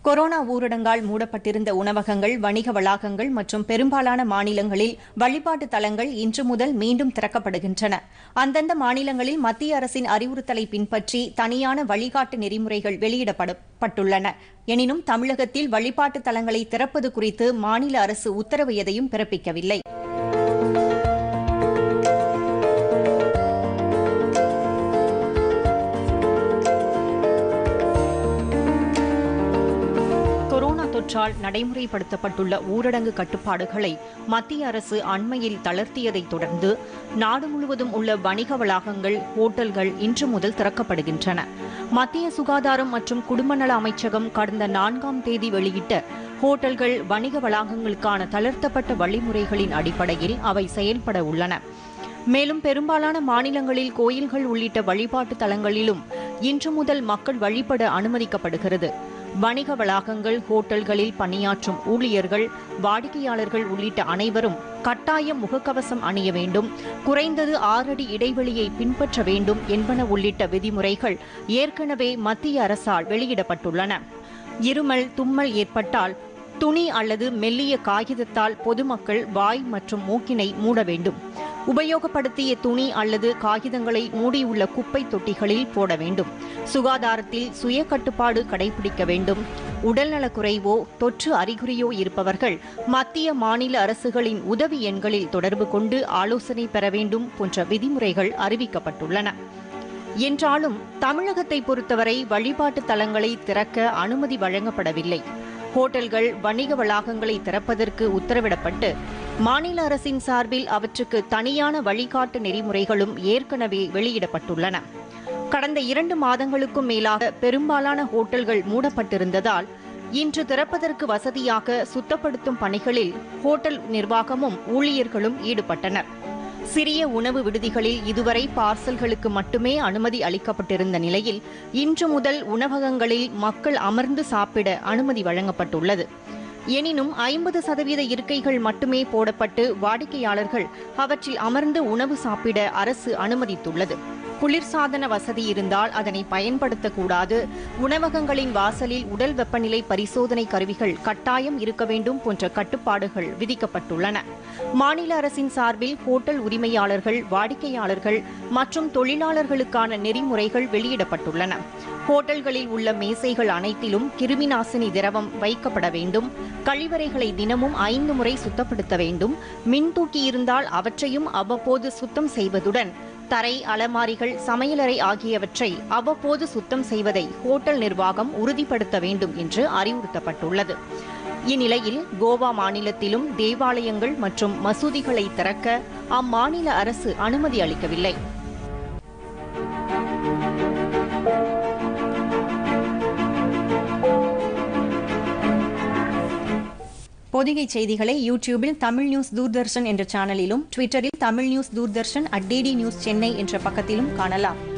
corona ஊரடங்கால் மூடப்பட்டிருந்த உணவகங்கள் வணிக வளாகங்கள் மற்றும் பெரும்பாலான மாநிலங்களில் வழிபாட்டு தலங்கள் இன்று முதல் மீண்டும் திறக்கப்படுகின்றன அந்தந்த மாநிலங்களில் மத்திய அரசின் அறிவுறுத்தலை பின்பற்றி தனியான வழிகாட்டு நெறிமுறைகள் வெளியிடப்பட்டுள்ளன எனினும் தமிழகத்தில் வழிபாட்டு தலங்களை திறப்பது குறித்து மாநில அரசு உத்தரவு எதையும் பிறப்பிக்கவில்லை கொரோனா தொற்றால் நடைமுறைப்படுத்தப்பட்டுள்ள ஊரடங்கு கட்டுப்பாடுகளை மத்திய அரசு அண்மையில் தளர்த்தியதைத் தொடர்ந்து நாடு முழுவதும் உள்ள வணிக வளாகங்கள் ஹோட்டல்கள் இன்று முதல் திறக்கப்படுகின்றன மத்திய சுகாதாரம் மற்றும் குடும்பநல அமைச்சகம் கடந்த நான்காம் தேதி வெளியிட்ட ஹோட்டல்கள் வணிக வளாகங்களுக்கான தளர்த்தப்பட்ட வழிமுறைகளின் அடிப்படையில் அவை செயல்பட உள்ளன மேலும் பெரும்பாலான மாநிலங்களில் கோயில்கள் உள்ளிட்ட வழிபாட்டு தலங்களிலும் இன்று முதல் மக்கள் வழிபட அனுமதிக்கப்படுகிறது வணிக வளாகங்கள் ஹோட்டல்களில் பணியாற்றும் ஊழியர்கள் வாடிக்கையாளர்கள் உள்ளிட்ட அனைவரும் கட்டாயம் முகக்கவசம் அணிய வேண்டும் குறைந்தது ஆறடி இடைவெளியை பின்பற்ற வேண்டும் என்பன உள்ளிட்ட விதிமுறைகள் ஏற்கனவே மத்திய அரசால் வெளியிடப்பட்டுள்ளன இருமல் தும்மல் ஏற்பட்டால் துணி அல்லது மெல்லிய காகிதத்தால் பொதுமக்கள் வாய் மற்றும் மூக்கினை மூட வேண்டும் உபயோகப்படுத்திய துணி அல்லது காகிதங்களை மூடியுள்ள குப்பை தொட்டிகளில் போட வேண்டும் சுகாதாரத்தில் சுய கட்டுப்பாடு கடைபிடிக்க வேண்டும் உடல்நலக்குறைவோ தொற்று அறிகுறியோ இருப்பவர்கள் மத்திய மாநில அரசுகளின் உதவி எண்களில் தொடர்பு கொண்டு ஆலோசனை பெற வேண்டும் போன்ற விதிமுறைகள் அறிவிக்கப்பட்டுள்ளன என்றாலும் தமிழகத்தை பொறுத்தவரை வழிபாட்டு தலங்களை திறக்க அனுமதி வழங்கப்படவில்லை ஹோட்டல்கள் வணிக வளாகங்களை திறப்பதற்கு உத்தரவிடப்பட்டு மாநில அரசின் சார்பில் அவற்றுக்கு தனியான வழிகாட்டு நெறிமுறைகளும் ஏற்கனவே வெளியிடப்பட்டுள்ளன கடந்த இரண்டு மாதங்களுக்கும் மேலாக பெரும்பாலான ஹோட்டல்கள் மூடப்பட்டிருந்ததால் இன்று திறப்பதற்கு வசதியாக சுத்தப்படுத்தும் பணிகளில் ஹோட்டல் நிர்வாகமும் ஊழியர்களும் ஈடுபட்டனர் சிறிய உணவு விடுதிகளில் இதுவரை பார்சல்களுக்கு மட்டுமே அனுமதி அளிக்கப்பட்டிருந்த நிலையில் இன்று முதல் உணவகங்களில் மக்கள் அமர்ந்து சாப்பிட அனுமதி வழங்கப்பட்டுள்ளது எனினும் ஐம்பது சதவீத இருக்கைகள் மட்டுமே போடப்பட்டு வாடிக்கையாளர்கள் அவற்றில் அமர்ந்து உணவு சாப்பிட அரசு அனுமதித்துள்ளது குளிர்சாதன வசதி இருந்தால் அதனை பயன்படுத்தக்கூடாது உணவகங்களின் வாசலில் உடல் வெப்பநிலை பரிசோதனை கருவிகள் கட்டாயம் இருக்க வேண்டும் போன்ற கட்டுப்பாடுகள் விதிக்கப்பட்டுள்ளன மாநில அரசின் சார்பில் ஹோட்டல் உரிமையாளர்கள் வாடிக்கையாளர்கள் மற்றும் தொழிலாளர்களுக்கான நெறிமுறைகள் வெளியிடப்பட்டுள்ளன ஹோட்டல்களில் உள்ள மேசைகள் அனைத்திலும் கிருமி நாசினி திரவம் வைக்கப்பட வேண்டும் கழிவறைகளை தினமும் ஐந்து முறை சுத்தப்படுத்த வேண்டும் மின்தூக்கி இருந்தால் அவற்றையும் அவ்வப்போது சுத்தம் செய்வதுடன் தரை அலமாரிகள் சமையலறை ஆகியவற்றை அவ்வப்போது சுத்தம் செய்வதை ஹோட்டல் நிர்வாகம் உறுதிப்படுத்த வேண்டும் என்று அறிவுறுத்தப்பட்டுள்ளது இந்நிலையில் கோவா மாநிலத்திலும் தேவாலயங்கள் மற்றும் மசூதிகளை திறக்க அம்மாநில அரசு அனுமதி அளிக்கவில்லை பொதிகை செய்திகளை யூடியூபில் தமிழ் நியூஸ் தூர்தர்ஷன் என்ற சேனலிலும் ட்விட்டரில் Tamil news Doordarshan at DD news Chennai என்ற பக்கத்திலும் காணலாம்